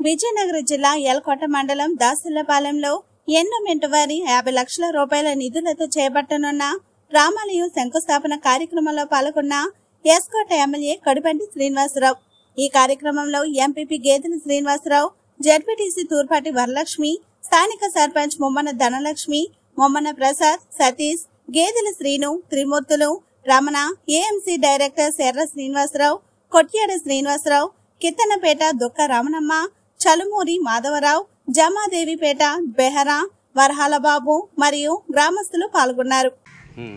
విజయనగరం జిల్లా ఎల్కోట మండలం దాసులపాలెంలో ఎండోమెంట్ వారి యాభై లక్షల రూపాయల నిధులతో చేపట్టనున్న రామాలయం శంకుస్థాపన కార్యక్రమంలో పాల్గొన్న ఎస్కోట ఎమ్మెల్యే కడుబండి శ్రీనివాసరావు ఈ కార్యక్రమంలో ఎంపీపీ గేదెల శ్రీనివాసరావు జడ్పీటీసీ తూర్పాటి వరలక్ష్మి స్థానిక సర్పంచ్ ముమ్మన ధనలక్ష్మి ముమ్మన ప్రసాద్ సతీష్ గేదెల శ్రీను త్రిమూర్తులు రమణ ఏఎంసీ డైరెక్టర్ ఎర్ర శ్రీనివాసరావు కొట్యాడ శ్రీనివాసరావు కిత్తనపేట దుక్క రమణమ్మ చలుమూరి మాధవరావు జమాదేవిపేట బెహరా వరహాల బాబు మరియు గ్రామస్తులు పాల్గొన్నారు ఉమ్.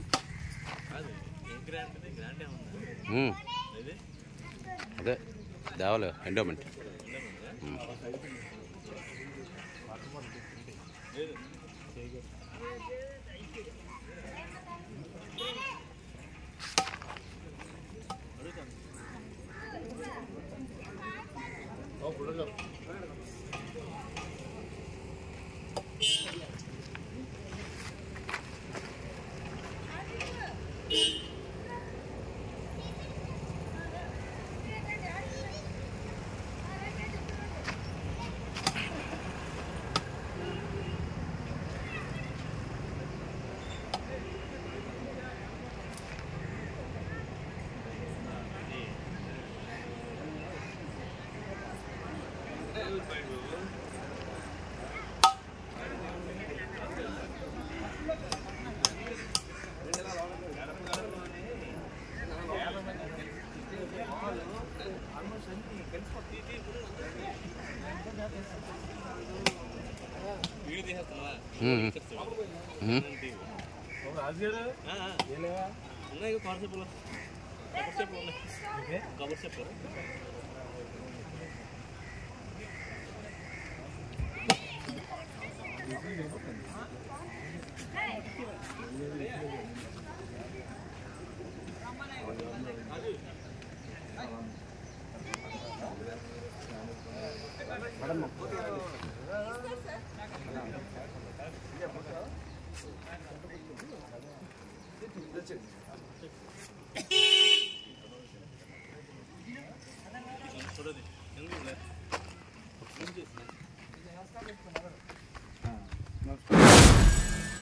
ఉమ్. అదే దేవాలయ ఎండోమెంట్ ఉమ్. ఉమ్. ఉమ్. ఉన్నాయి కాన్సెప్ట్లో కబర్ షేప్లో ఉన్నాయి కబర్ షేప్లో ఈ